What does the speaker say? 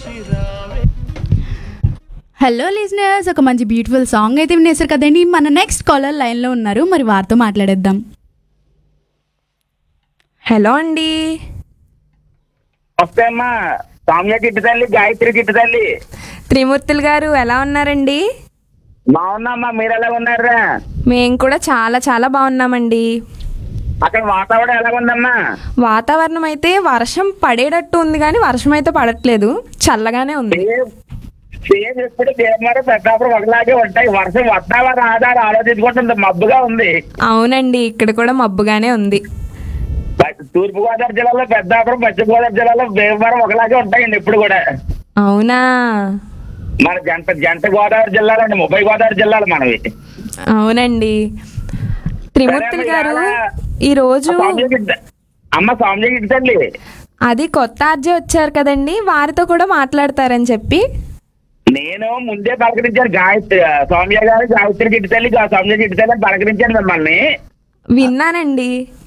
hello listeners ఒక మంచి beautiful song అయితే వినేసారు కదండి మన నెక్స్ట్ కాలర్ లైన్లో ఉన్నారు మరి వారితో మాట్లాడేద్దాం హలో అండి వస్తే అమ్మా సౌమ్య గిట్టు తల్లి గాయత్రి గిట్టు తల్లి త్రిమూర్తులు గారు ఎలా ఉన్నారండి బాగున్నామ్మా మీరు ఎలా ఉన్నారా మేము కూడా చాలా చాలా బాగున్నామండి అక్కడ వాతావరణం ఎలా ఉందమ్మా వాతావరణం అయితే వర్షం పడేటట్టు ఉంది కానీ వర్షం అయితే పడట్లేదు చల్లగానే ఉంది సేమ్ సేమ్ ఎప్పుడు దేవమారు పెద్దాపురం ఒకలాగే ఉంటాయి వర్షం వద్దావా రాదా అని ఆలోచించుకుంటుంది మబ్బుగా ఉంది అవునండి ఇక్కడ కూడా మబ్బుగానే ఉంది తూర్పు గోదావరి జిల్లాలో పెద్దాపురం పశ్చిమ గోదావరి జిల్లాలో దేవమారం ఒకలాగే ఉంటాయండి ఇప్పుడు కూడా అవునా మన జంట జంట గోదావరి జిల్లాలో అండి ముప్పై గోదావరి జిల్లాలు మనవి అవునండి త్రిమూర్తులు గారు ఈరోజు సౌమ్య గిట్ట అమ్మ సౌమ్య గిట్టు తల్లి అది కొత్త ఆర్జే వచ్చారు కదండి వారితో కూడా మాట్లాడతారని చెప్పి నేను ముందే పలకరించాను గాయత్రి సౌమ్య గారు గాయత్రి గిట్టు తల్లి గా- సౌమ్య గిట్టు తల్లి అని పలకరించాను మిమ్మల్ని విన్నానండి